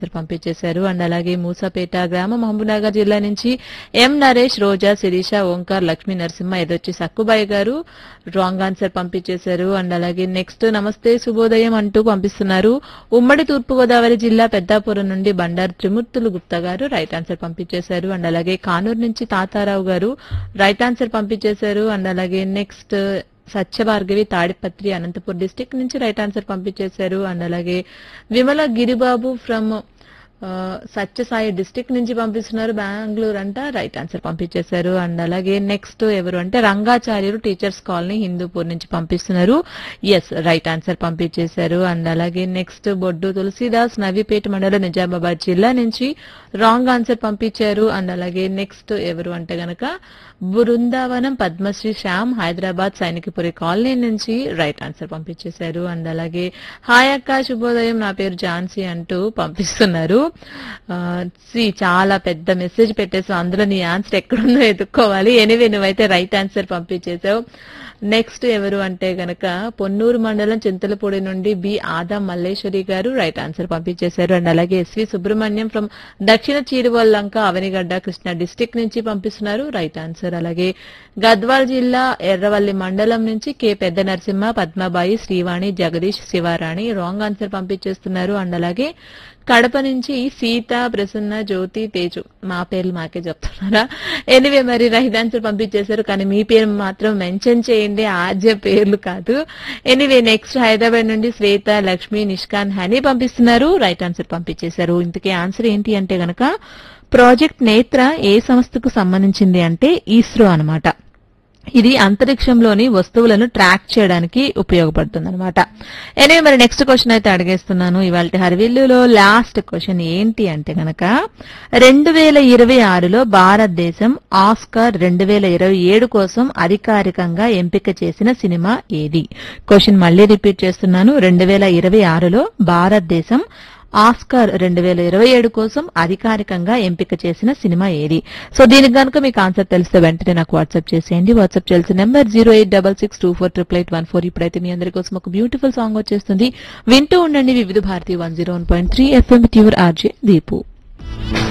పంపించేశారు అండ్ అలాగే మూసాపేట గ్రామం మహబూబ్నగర్ జిల్లా నుంచి ఎం నరేష్ రోజా శిరీష ఓంకార్ లక్ష్మీ నరసింహ ఎదొచ్చి సక్కుబాయి గారు రాంగ్ ఆన్సర్ పంపించేశారు అండ్ అలాగే నెక్స్ట్ నమస్తే శుభోదయం అంటూ పంపిస్తున్నారు ఉమ్మడి తూర్పుగోదావరి జిల్లా పెద్దాపురం నుండి బండారు త్రిమూర్తులు గుప్తా గారు రైట్ ఆన్సర్ పంపించేశారు అండ్ అలాగే కానూరు నుంచి తాతారావు గారు రైట్ ఆన్సర్ పంపించేశారు అండ్ అలాగే నెక్స్ట్ సత్యభార్గవి తాడిపత్రి అనంతపూర్ డిస్టిక్ నుంచి రైట్ ఆన్సర్ పంపించేశారు అండ్ అలాగే విమల గిరిబాబు ఫ్రమ్ సత్యసాయి డిస్టిక్ నుంచి పంపిస్తున్నారు బెంగళూరు అంట రైట్ ఆన్సర్ పంపించేశారు అండ్ అలాగే నెక్స్ట్ ఎవరు అంటే రంగాచార్యులు టీచర్స్ కాలనీ హిందూపూర్ నుంచి పంపిస్తున్నారు ఎస్ రైట్ ఆన్సర్ పంపించేశారు అండ్ అలాగే నెక్స్ట్ బొడ్డు తులసీదాస్ నవీపేట మండలం నిజామాబాద్ జిల్లా నుంచి రాంగ్ ఆన్సర్ పంపించారు అండ్ అలాగే నెక్స్ట్ ఎవరు అంటే గనక బృందావనం పద్మశ్రీ శ్యామ్ హైదరాబాద్ సైనికపురి కాలనీ నుంచి రైట్ ఆన్సర్ పంపించేశారు అండ్ అలాగే హాయ్ అక్క శుభోదయం నా పేరు ఝాన్సీ అంటూ పంపిస్తున్నారు ఆ, see, చాలా పెద్ద మెసేజ్ పెట్టేసావు అందులో నీ ఆన్సర్ ఎక్కడుందో ఎదుక్కోవాలి ఎనివే నువ్వైతే రైట్ ఆన్సర్ పంపించేసావు నెక్స్ట్ ఎవరు అంటే గనక పొన్నూరు మండలం చింతలపూడి నుండి B Ada Malleswari garu right answer పంపించేశారు అండ్ అలాగే SV Subrahmanyam from Dakshina Chiruvallanka Avanigadda Krishna district నుంచి పంపిస్తున్నారు రైట్ ఆన్సర్ అలాగే గద్వాల్ జిల్లా ఎర్రవల్లి మండలం నుంచి K Pedda Narasimha Padmabai Srivani Jagadish Sivarani wrong answer పంపించేస్తున్నారు అండ్ అలాగే కడప నుంచి సీత ప్రసన్న జ్యోతి తేజు మా పేర్లు మాకే చెప్తున్నారా ఎనివే మరి రైట్ ఆన్సర్ పంపించేశారు కానీ మీ పేరు మాత్రం మెన్షన్ చేయండి ఆద్య పేర్లు కాదు ఎనివే నెక్స్ట్ హైదరాబాద్ నుండి శ్వేత లక్ష్మి నిష్కాన్ హనీ పంపిస్తున్నారు రైట్ ఆన్సర్ పంపించేశారు ఇంతకీ ఆన్సర్ ఏంటి అంటే గనక ప్రాజెక్ట్ నేత్ర ఏ సంస్థకు సంబంధించింది అంటే ఇస్రో అన్నమాట ఇది అంతరిక్షంలోని వస్తువులను ట్రాక్ చేయడానికి ఉపయోగపడుతుంది అనమాట ఎనివే మరి నెక్స్ట్ క్వశ్చన్ అయితే అడిగేస్తున్నాను ఇవాళ హరివిల్లులో లాస్ట్ క్వశ్చన్ ఏంటి అంటే గనక రెండు వేల ఇరవై ఆరులో భారతదేశం ఆస్కార్ రెండు వేల ఇరవై ఏడు కోసం అధికారికంగా ఎంపిక చేసిన సినిమా ఏది క్వశ్చన్ మళ్ళీ రిపీట్ చేస్తున్నాను రెండు వేల ఇరవై ఆరులో భారతదేశం ఆస్కార్ రెండు వేల ఇరవై ఏడు కోసం అధికారికంగా ఎంపిక చేసిన సినిమా ఏది సో దీనికి కనుక మీకు ఆన్సర్ తెలిస్తే వెంటనే నాకు వాట్సాప్ చేసేయండి వాట్సాప్ చేయాల్సిన number zero eight double six two four triple eight one four ఇప్పుడైతే మీ అందరి కోసం ఒక బ్యూటిఫుల్ సాంగ్ వచ్చేస్తుంది వింటూ ఉండండి Vividh Bharati one zero one point three FM ట్యూర్ ఆర్జే దీపు